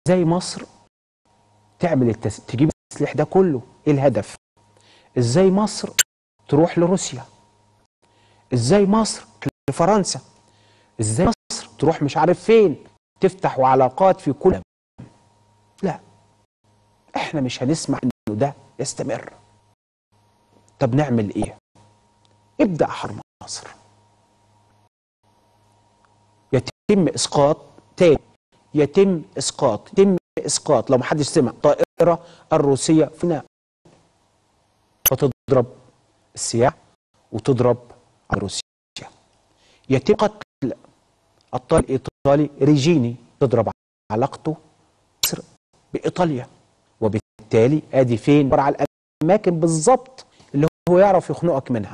ازاي مصر تعمل التس... تجيب التسليح ده كله ايه الهدف ازاي مصر تروح لروسيا ازاي مصر لفرنسا ازاي مصر تروح مش عارف فين تفتح علاقات في كل لا احنا مش هنسمح انه ده يستمر طب نعمل ايه ابدا حرب مصر يتم اسقاط تاني يتم اسقاط يتم اسقاط لو ما حدش سمع الطائره الروسيه فينا فتضرب السياح وتضرب على روسيا يتم قتل الطالب الايطالي ريجيني تضرب علاقته مصر بايطاليا وبالتالي ادي فين على الاماكن بالظبط اللي هو يعرف يخنقك منها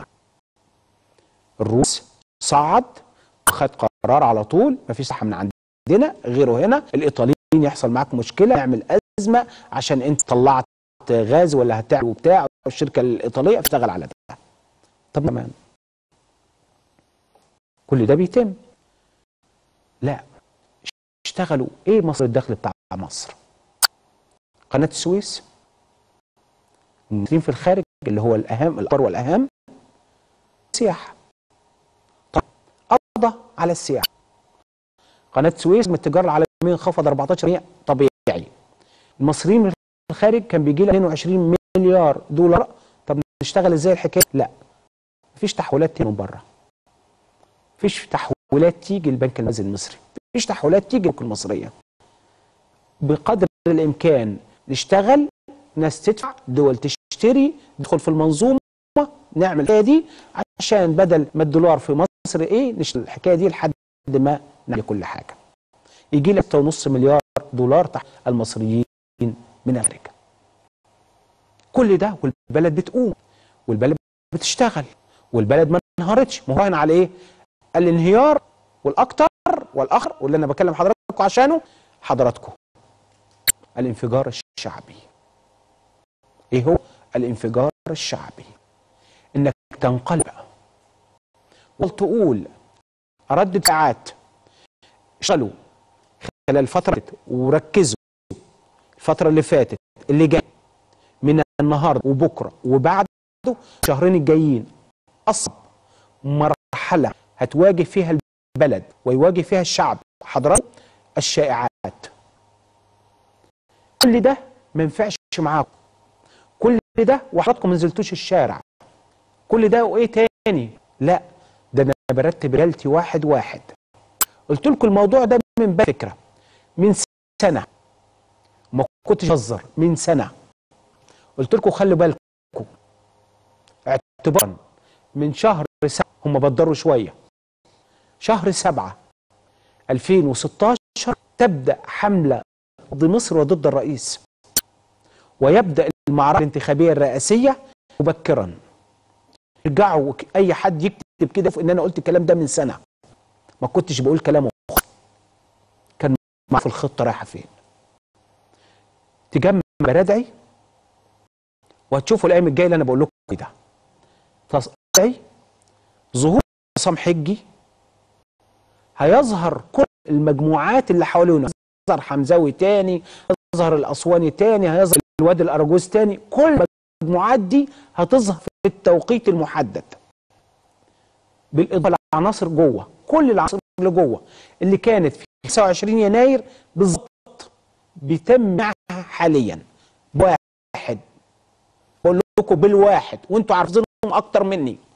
الروس صعد خد قرار على طول مفيش صحه من عندنا غيره هنا الايطاليين يحصل معاك مشكله يعمل ازمه عشان انت طلعت غاز ولا هتعمل وبتاع الشركه الايطاليه اشتغل على ده طب كمان كل ده بيتم لا اشتغلوا ايه مصر الدخل بتاع مصر قناه السويس المصريين في الخارج اللي هو الاهم الاكبر والاهم سياحه طب قضى على السياحه قناه السويس من التجاره العالميه انخفض 14% طبيعي المصريين في الخارج كان بيجي لها 22 مليار دولار طب نشتغل ازاي الحكايه لا مفيش تحويلات تيجي من بره مفيش تحويلات تيجي البنك المركزي المصري مفيش تحويلات تيجي البنوك المصريه بقدر الامكان نشتغل ناس تدفع دول تشتري ندخل في المنظومه نعمل الحكايه دي عشان بدل ما الدولار في مصر ايه نشتغل الحكايه دي لحد ما نعمل كل حاجه يجي لك 6.5 مليار دولار تحت المصريين من امريكا كل ده والبلد بتقوم والبلد بتشتغل والبلد ما انهارتش مراهن على ايه الانهيار والاكتر والاخر واللي انا بكلم حضراتكم عشانه حضراتكم الانفجار الشعبي ايه هو الانفجار الشعبي انك تنقلب وتقول اردد ساعات اشتغلوا خلال الفترة وركزوا الفترة اللي فاتت اللي جاي من النهارده وبكره وبعده الشهرين الجايين اصعب مرحله هتواجه فيها البلد ويواجه فيها الشعب حضرات الشائعات كل ده ما ينفعش معاكم كل ده وحضراتكم ما نزلتوش الشارع كل ده وايه تاني لا ده انا برتب رجالتي واحد واحد قلت لكم الموضوع ده من باب فكره من سنه ما كنتش بهزر من سنه قلت لكم خلوا بالكم اعتبارا من شهر سبعة هم بدروا شويه شهر سبعة 2016 تبدا حمله ضد مصر وضد الرئيس ويبدا المعركه الانتخابيه الرئاسيه مبكرا ارجعوا اي حد يكتب كده في ان انا قلت الكلام ده من سنه ما كنتش بقول كلام أخر. كان مع في الخطه رايحه فين تجمع بردعي وهتشوفوا الايام الجايه اللي انا بقول لكم ده تصدعي ظهور عصام حجي هيظهر كل المجموعات اللي حوالينا هيظهر حمزاوي تاني هيظهر الاسواني تاني هيظهر الواد الارجوز تاني كل المجموعات دي هتظهر في التوقيت المحدد بالاضافه لعناصر جوه كل العناصر اللي جوه اللي كانت في 29 يناير بالظبط بيتم معها حاليا بواحد بقول لكم بالواحد وانتوا عارفينهم اكتر مني